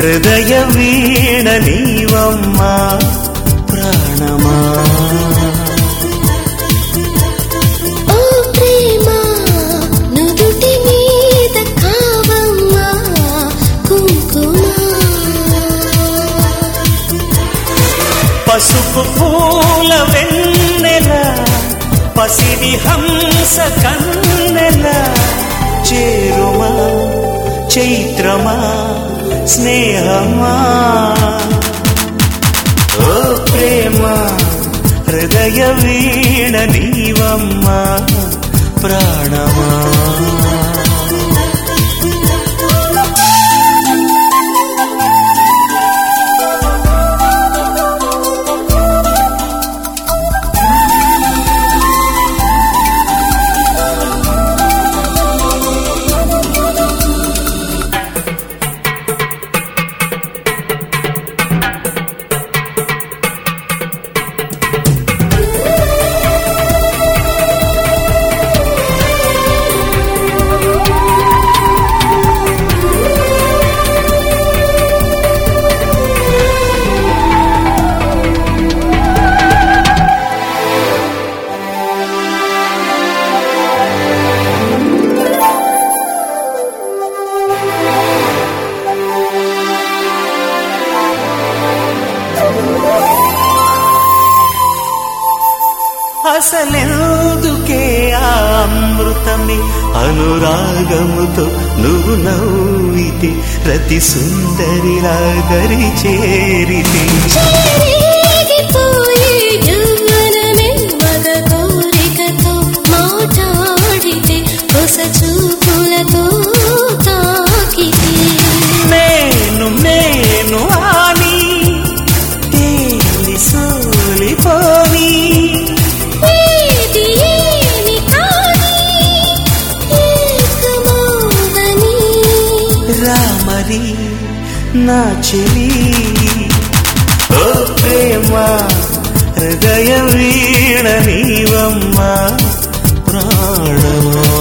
హృదయ వీణ నీవమ్మా ప్రాణమా ఓ ప్రేమ నుదుటి మీద కావమ్మా కుంకుమ పసుపు పూల వెన్నెల పసిడి హంస కన్నెల చేరుమా చైత్రమా స్నేహమా ఓ ప్రేమ హృదయ వీణ నీవమ్మా ప్రాణమా అసలెందుకే ఆ అమృతమే అనురాగముతో నువ్వు నవ్వితే రతి సుందరిలా దరి చేరితే చెరిగిపోయే యవ్వనమే మగ కోరికతో మాట్లాడితే ಹೊಸ చూపులతో తాకితే నేను నేను అని తేలి సోలిపోని ఏది ఏమి కాని ఏకమౌదని రామరి నా చెలి ఓ ప్రేమ హృదయ వీణ నీవమ్మా ప్రాణమా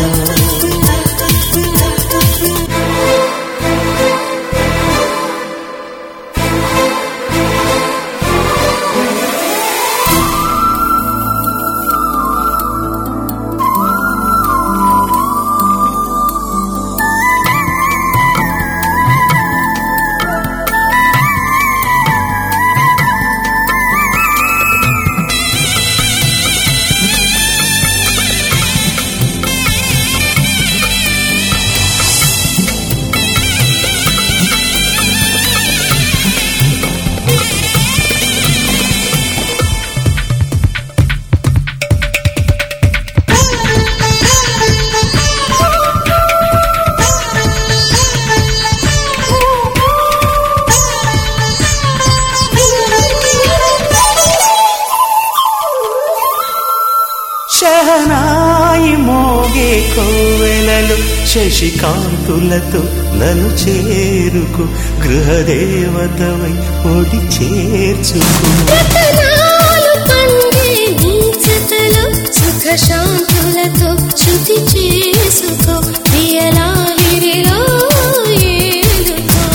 శహనాయి మోగే కోవెలలు శశికాంతులతో నన్ను చేరుకు గృహదేవతవై ఒడి చేర్చుకు రతనాలు పండే నీ జతలో సుఖ శాంతులతో శృతి చేసుకో ప్రియలాహిరిలో ఏలుకో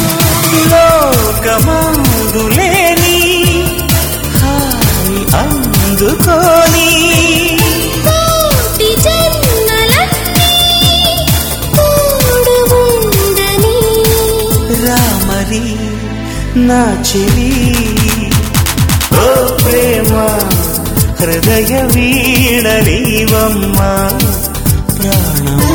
లోకమందులేని హాయి అందుకోని కోటి జన్మలన్నీ తోడు ఉండని రామరి నా చెలి ఓ ప్రేమ హృదయ వీణ నీవమ్మా ప్రాణమా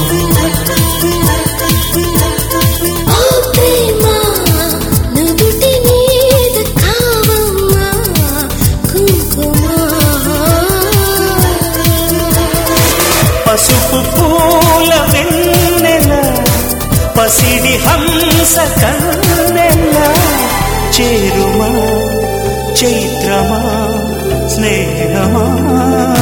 ఓ ప్రేమ నుదుటి మీద కావమ్మా కుంకుమ పసుపు పూల వెన్నెల పసిడి హంస కన్నెల చేరుమా చైత్రమా స్నేహమా